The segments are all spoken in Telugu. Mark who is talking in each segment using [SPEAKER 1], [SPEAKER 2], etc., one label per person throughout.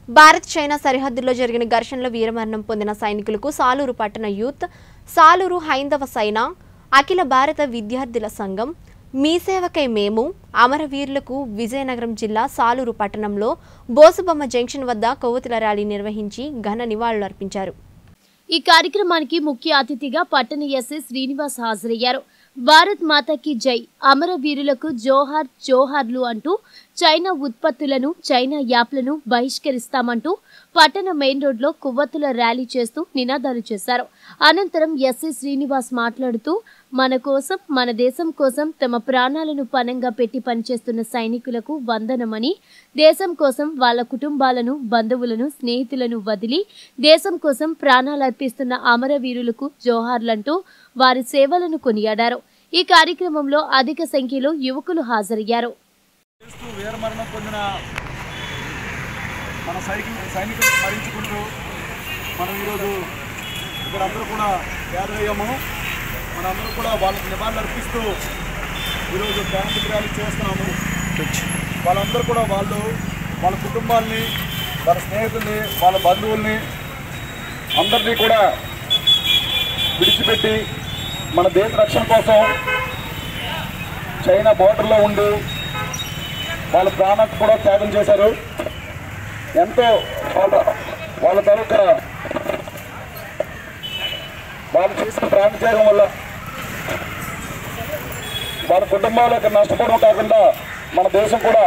[SPEAKER 1] భారత్ చైనా సరిహద్దుల్లో జరిగిన ఘర్షణలో వీరమరణం పొందిన సైనికులకు సాలూరు పట్టణ యూత్ సాలూరు హైందవ సైన అఖిల భారత విద్యార్థుల సంఘం మీ సేవకై మేము అమరవీరులకు విజయనగరం జిల్లా సాలూరు పట్టణంలో బోసుబొమ్మ జంక్షన్ వద్ద కొవ్వొత్తుల ర్యాలీ నిర్వహించి ఘన నివాళులర్పించారు
[SPEAKER 2] ఈ కార్యక్రమానికి ముఖ్య అతిథిగా పట్టణ ఎస్ఐ శ్రీనివాస్ హాజరయ్యారు భారత్ మాతాకి జై అమరవీరులకు జోహార్ జోహార్లు అంటూ చైనా ఉత్పత్తులను చైనా యాప్లను బహిష్కరిస్తామంటూ పట్టణ మెయిన్ రోడ్లో కొవ్వొత్తుల ర్యాలీ చేస్తూ నినాదాలు చేశారు అనంతరం ఎస్ఐ శ్రీనివాస్ మాట్లాడుతూ మన కోసం మన దేశం కోసం తమ ప్రాణాలను పనంగా పెట్టి పనిచేస్తున్న సైనికులకు వందనమని దేశం కోసం వాళ్ళ కుటుంబాలను బంధువులను స్నేహితులను వదిలి దేశం కోసం ప్రాణాలర్పిస్తున్న అమరవీరులకు జోహార్లంటూ వారి సేవలను కొనియాడారు ఈ కార్యక్రమంలో అధిక సంఖ్యలో యువకులు హాజరయ్యారు
[SPEAKER 3] చేస్తూ వీరమరణం పొందిన మన సైకిల్ సైనికులు స్మరించుకుంటూ మనం ఈరోజు ఇక్కడ అందరూ కూడా గ్యాదర్ మనందరూ కూడా వాళ్ళకి నివాళులు అర్పిస్తూ ఈరోజు క్యాంపు ర్యాలీ చేస్తున్నాము వాళ్ళందరూ కూడా వాళ్ళు వాళ్ళ కుటుంబాల్ని వాళ్ళ స్నేహితుల్ని వాళ్ళ బంధువుల్ని అందరినీ కూడా విడిచిపెట్టి మన దేశ రక్షణ కోసం చైనా బోర్డర్లో ఉండి వాళ్ళ ప్రాణాలకు కూడా త్యాగం చేశారు ఎంతో వాళ్ళ వాళ్ళ తాలూకా వాళ్ళు చేసిన ప్రాణ త్యాగం వల్ల వాళ్ళ కుటుంబాలకు నష్టపోవడం కాకుండా మన దేశం కూడా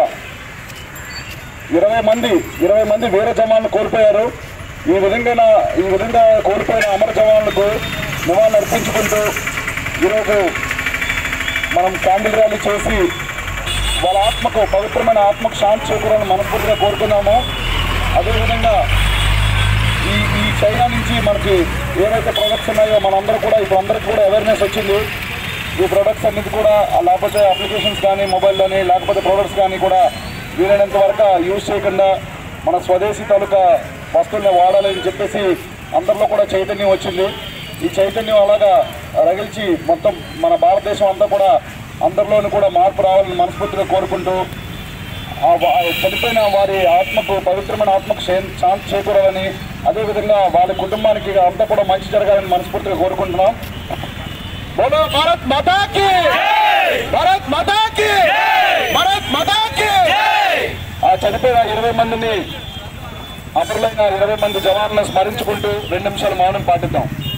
[SPEAKER 3] ఇరవై మంది ఇరవై మంది వీర జవాన్లు కోల్పోయారు ఈ విధంగా ఈ విధంగా కోల్పోయిన అమర జవాన్లకు నివాళులు అర్పించుకుంటూ ఈరోజు మనం క్యాండిల్ ర్యాలీ చేసి వాళ్ళ ఆత్మకు పవిత్రమైన ఆత్మకు శాంతి చేకూరాలని మనస్ఫూర్తిగా కోరుకున్నాము అదేవిధంగా ఈ ఈ చైనా నుంచి మనకి ఏవైతే ప్రొడక్ట్స్ ఉన్నాయో మనందరూ కూడా ఇప్పుడు అందరికి కూడా అవేర్నెస్ వచ్చింది ఈ ప్రొడక్ట్స్ అన్నిటి కూడా లేకపోతే అప్లికేషన్స్ కానీ మొబైల్లోని లేకపోతే ప్రొడక్ట్స్ కానీ కూడా వీలైనంత వరకు యూజ్ చేయకుండా మన స్వదేశీ తాలూకా వస్తువుల్ని వాడాలని చెప్పేసి అందరిలో కూడా చైతన్యం వచ్చింది ఈ చైతన్యం అలాగా రగిల్చి మొత్తం మన భారతదేశం అంతా కూడా అందరిలోనూ కూడా మార్పు రావాలని మనస్ఫూర్తిగా కోరుకుంటూ ఆ వా- చనిపోయిన వారి ఆత్మకు పవిత్రమైన ఆత్మకు శా- శాంతి చేకూరాలని అదేవిధంగా వాళ్ళ కుటుంబానికి అంతా కూడా మంచి జరగాలని మనస్ఫూర్తిగా కోరుకుంటున్నాం బోలో భారత్ మాతాకి భారత్ మాతాకి భారత్ మాతాకి ఆ చనిపోయిన ఇరవై మందిని అమరులైన ఇరవై మంది జవాన్లను స్మరించుకుంటూ రెండు నిమిషాలు మౌనం పాటిద్దాం